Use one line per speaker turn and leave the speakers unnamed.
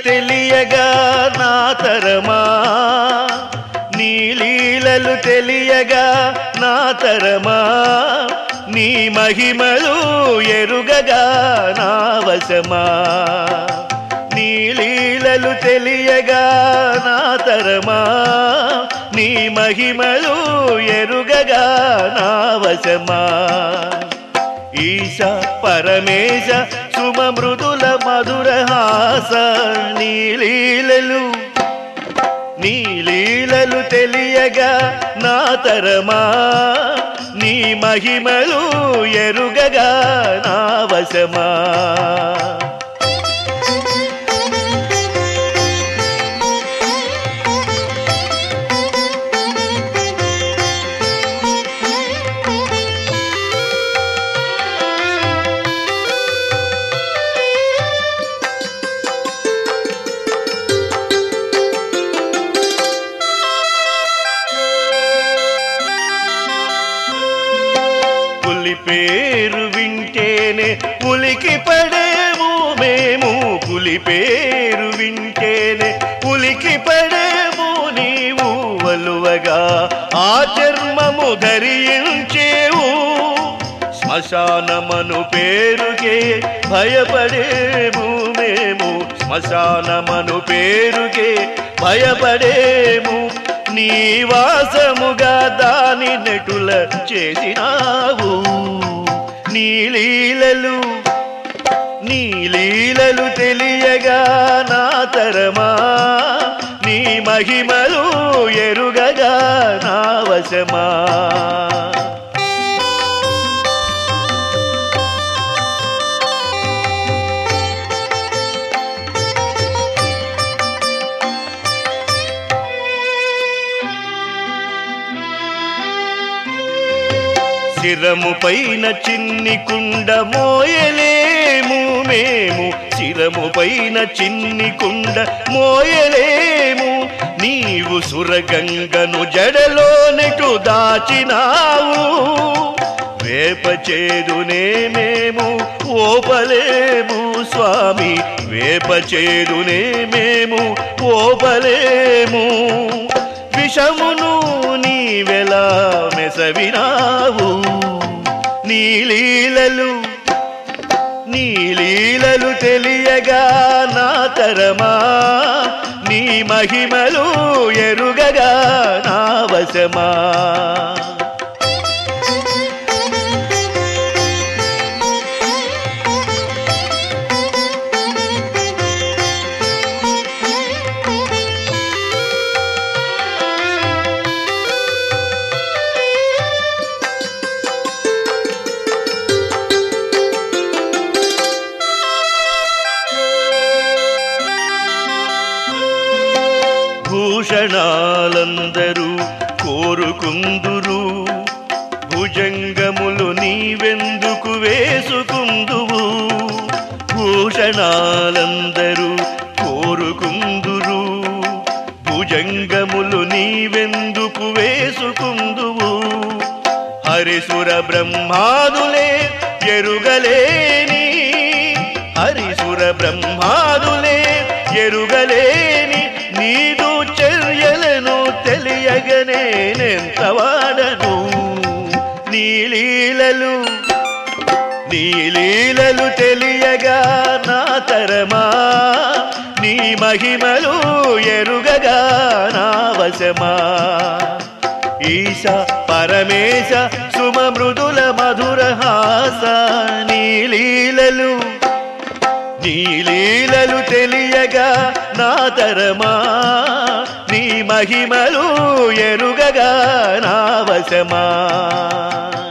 తెలియగా నా తరమా నీ లీలలు తెలియగా నా తరమా నీ మహిమలు ఎరుగగా నా వశమా నీ లీలలు తెలియగా నా తరమా నీ మహిమలు ఎరుగగా నా వశమా ఈశ పరమేశ సుమ మృదుల మధుర హాస నీ లీలలు నీ లీలలు తెలియగా నా తరమా నీ మహిమలు ఎరుగగా నా వశమా పులి పేరు వింటేనే పులికి పడేము మేము పులి పేరు వింటేనే పులికి పడేము నీవు వలువగా ఆ చర్మము ధరించేవు శ్మశానమను పేరుకే భయపడేము మేము శ్మశానమను పేరుకే భయపడేము నీ వాసముగా దాని నెటుల చేసినావు నీ లీలలు నీ లీలలు తెలియగా నా తరమా నీ మహిమలు ఎరుగగా నా వశమా శిరము పైన చిన్ని కుండ మోయలేము మేము శిరము పైన చిన్ని కుండ మోయలేము నీవు సురగంగను జడలో నెటు దాచినావు వేప చేదునే మేము ఓపలేము స్వామి వేప చేదునే మేము ఓపలేము విషమును నీవెలా మెసవినావు నీ లీలలు నీ లీలలు తెలియగా నా తరమా నీ మహిమలు ఎరుగగా నా వశమా భూషణాలందరూ కోరుకుందురు భుజంగములు నీవెందుకు వేసుకుందువు భూషణాలందరూ కోరుకుందురు భుజంగములు నీవెందుకు వేసుకుందువు హరిసుర బ్రహ్మాదులే ఎరుగలేని హరిసుర బ్రహ్మాదులే ఎరుగలేని నీదు చర్యలను తెలియగనే నెంతవాడను నీ లీలలు నీ లీలలు తెలియగా నా తరమా నీ మహిమలు ఎరుగగా నా వశమా ఈశ పరమేశ సుమ మృదుల మధుర హాస నీ లీలలు నీ లీలలు తెలియగా నా తరమా నీ మహిమలు ఎరుగగా నా వశమా